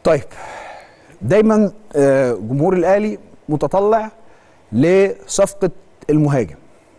طيب دايما آه، جمهور الاهلي متطلع لصفقه المهاجم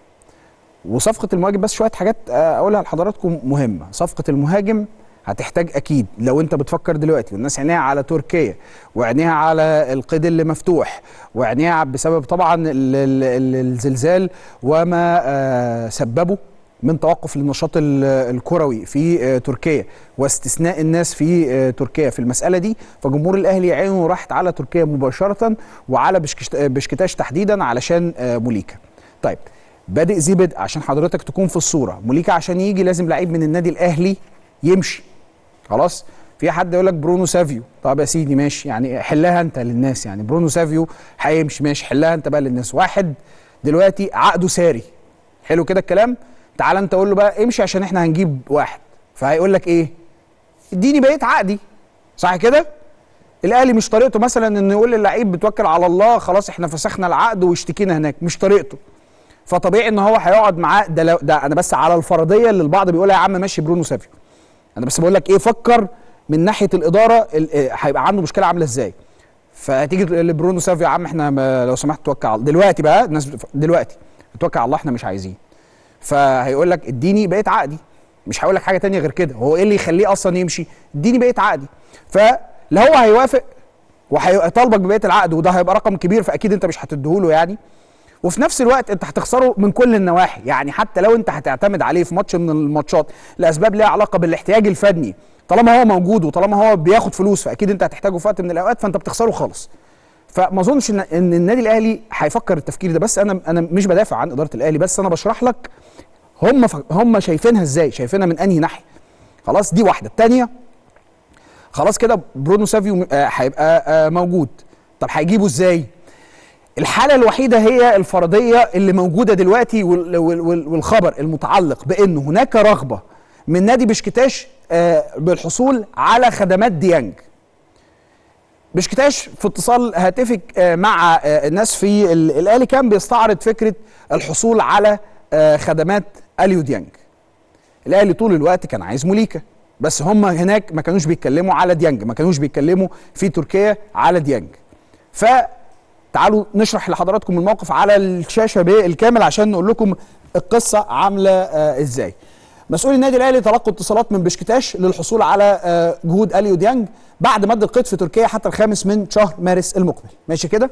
وصفقه المهاجم بس شويه حاجات آه، اقولها لحضراتكم مهمه صفقه المهاجم هتحتاج اكيد لو انت بتفكر دلوقتي والناس عينيها على تركيا وعينيها على القيد اللي مفتوح وعينيها بسبب طبعا ال- ال- ال- الزلزال وما آه، سببه من توقف للنشاط ال- الكروي في آه، تركيا واستثناء الناس في آه، تركيا في المساله دي فجمهور الاهلي عينه راحت على تركيا مباشره وعلى بشكش- بشكتاش تحديدا علشان آه، موليكا طيب بادئ ذي بدء عشان حضرتك تكون في الصوره موليكا عشان يجي لازم لعيب من النادي الاهلي يمشي خلاص في حد يقول لك برونو سافيو طب يا سيدي ماشي يعني حلها انت للناس يعني برونو سافيو هيمشي ماشي حلها انت بقى للناس واحد دلوقتي عقده ساري حلو كده الكلام تعال انت قول له بقى امشي عشان احنا هنجيب واحد فهيقول لك ايه اديني بقيه عقدي صح كده الاهلي مش طريقته مثلا انه يقول للعيب بتوكل على الله خلاص احنا فسخنا العقد واشتكينا هناك مش طريقته فطبيعي ان هو هيقعد معاه ده, لو ده انا بس على الفرضيه اللي البعض بيقولها يا عم ماشي برونو سافيو انا بس بقول لك ايه فكر من ناحيه الاداره ال- إيه، هيبقى عنده مشكله عامله ازاي فتيجي لبرونو سافيو يا عم احنا ما- لو سمحت توكل على دلوقتي بقى الناس بتف- دلوقتي توكل على الله احنا مش عايزين فهيقول لك اديني بقيه عقدي مش هقول لك حاجه تانية غير كده هو ايه اللي يخليه اصلا يمشي اديني بقيه عقدي فلا هو هيوافق وهيطالبك ببقيه العقد وده هيبقى رقم كبير فاكيد انت مش هتديهوله يعني وفي نفس الوقت انت هتخسره من كل النواحي يعني حتى لو انت هتعتمد عليه في ماتش من الماتشات لاسباب ليها علاقه بالاحتياج الفني طالما هو موجود وطالما هو بياخد فلوس فاكيد انت هتحتاجه في وقت من الاوقات فانت بتخسره خالص فما اظنش ان ان النادي الاهلي هيفكر التفكير ده بس انا انا مش بدافع عن اداره الاهلي بس انا بشرح لك هم ف... هم شايفينها ازاي شايفينها من انهي ناحيه خلاص دي واحده الثانيه خلاص كده برونو سافيو آه، هيبقى آه، موجود طب هيجيبه ازاي الحاله الوحيده هي الفرضيه اللي موجوده دلوقتي وال- وال- وال- والخبر المتعلق بان هناك رغبه من نادي بشكتاش آه، بالحصول على خدمات ديانج بشكتاش في اتصال هاتفي آه، مع آه، الناس في ال- الاهلي كان بيستعرض فكره الحصول على آه، خدمات اليو ديانج الاهلي طول الوقت كان عايز موليكا بس هم هناك ما كانوش بيتكلموا على ديانج ما كانوش بيتكلموا في تركيا على ديانج فتعالوا نشرح لحضراتكم الموقف على الشاشه بالكامل عشان نقول لكم القصه عامله آه ازاي مسؤولي النادي الاهلي تلقوا اتصالات من بشكتاش للحصول على آه جهود اليو ديانج بعد مد القيد في تركيا حتى الخامس من شهر مارس المقبل ماشي كده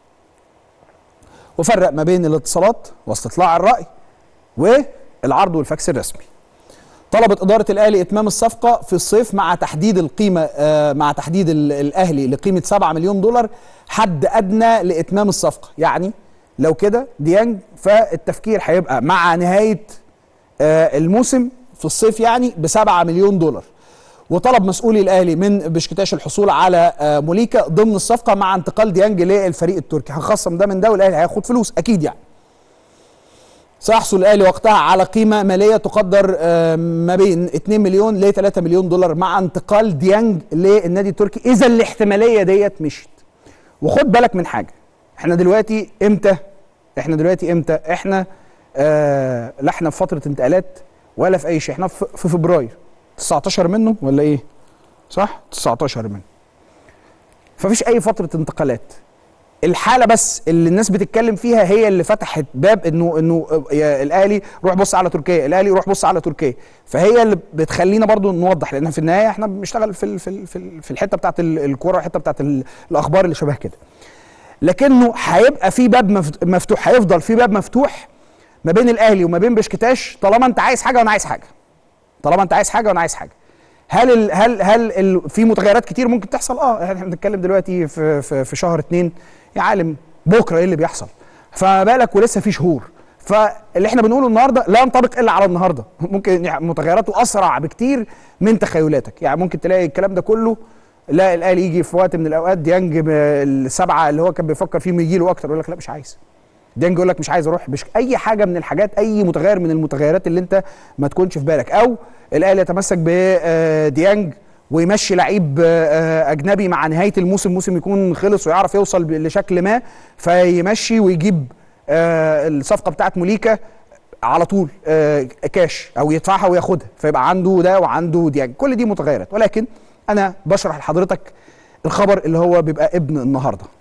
وفرق ما بين الاتصالات واستطلاع الراي والعرض والفاكس الرسمي طلبت إدارة الأهلي إتمام الصفقة في الصيف مع تحديد القيمة آه مع تحديد ال- الأهلي لقيمة 7 مليون دولار حد أدنى لإتمام الصفقة يعني لو كده ديانج فالتفكير هيبقى مع نهاية آه الموسم في الصيف يعني ب 7 مليون دولار وطلب مسؤولي الاهلي من بشكتاش الحصول على آه، موليكا ضمن الصفقه مع انتقال ديانج للفريق التركي هنخصم ده من ده والاهلي هياخد فلوس اكيد يعني سيحصل الاهلي وقتها على قيمه ماليه تقدر آه، ما بين 2 مليون ل 3 مليون دولار مع انتقال ديانج للنادي التركي اذا الاحتماليه ديت مشيت وخد بالك من حاجه احنا دلوقتي امتى احنا دلوقتي امتى احنا آه لا احنا في فتره انتقالات ولا في اي شيء احنا في في فبراير 19 منه ولا ايه صح 19 منه فمفيش اي فتره انتقالات الحاله بس اللي الناس بتتكلم فيها هي اللي فتحت باب انه انه يا الاهلي روح بص على تركيا الاهلي روح بص على تركيا فهي اللي بتخلينا برضو نوضح لان في النهايه احنا بنشتغل في ال- في ال- في ال- في الحته بتاعت ال- الكوره والحته بتاعت ال- الاخبار اللي شبه كده لكنه هيبقى في باب مفت- مفتوح هيفضل في باب مفتوح ما بين الاهلي وما بين بشكتاش طالما انت عايز حاجه وانا عايز حاجه طالما انت عايز حاجه وانا عايز حاجه هل ال هل هل ال في متغيرات كتير ممكن تحصل اه احنا بنتكلم دلوقتي في في, في شهر اتنين يا عالم بكره ايه اللي بيحصل فما بالك ولسه في شهور فاللي احنا بنقوله النهارده لا ينطبق الا على النهارده ممكن يعني متغيراته اسرع بكتير من تخيلاتك يعني ممكن تلاقي الكلام ده كله لا الاهلي يجي في وقت من الاوقات ديانج ب- السبعه اللي هو كان بيفكر فيهم يجي له اكتر يقول لك لا مش عايز ديانج يقول لك مش عايز اروح بشك اي حاجه من الحاجات اي متغير من المتغيرات اللي انت ما تكونش في بالك او الاهلي يتمسك بديانج ويمشي لعيب آه، اجنبي مع نهايه الموسم موسم يكون خلص ويعرف يوصل ب- لشكل ما فيمشي ويجيب آه، الصفقه بتاعت موليكا على طول آه، كاش او يدفعها وياخدها فيبقى عنده ده وعنده ديانج كل دي متغيرات ولكن انا بشرح لحضرتك الخبر اللي هو بيبقى ابن النهارده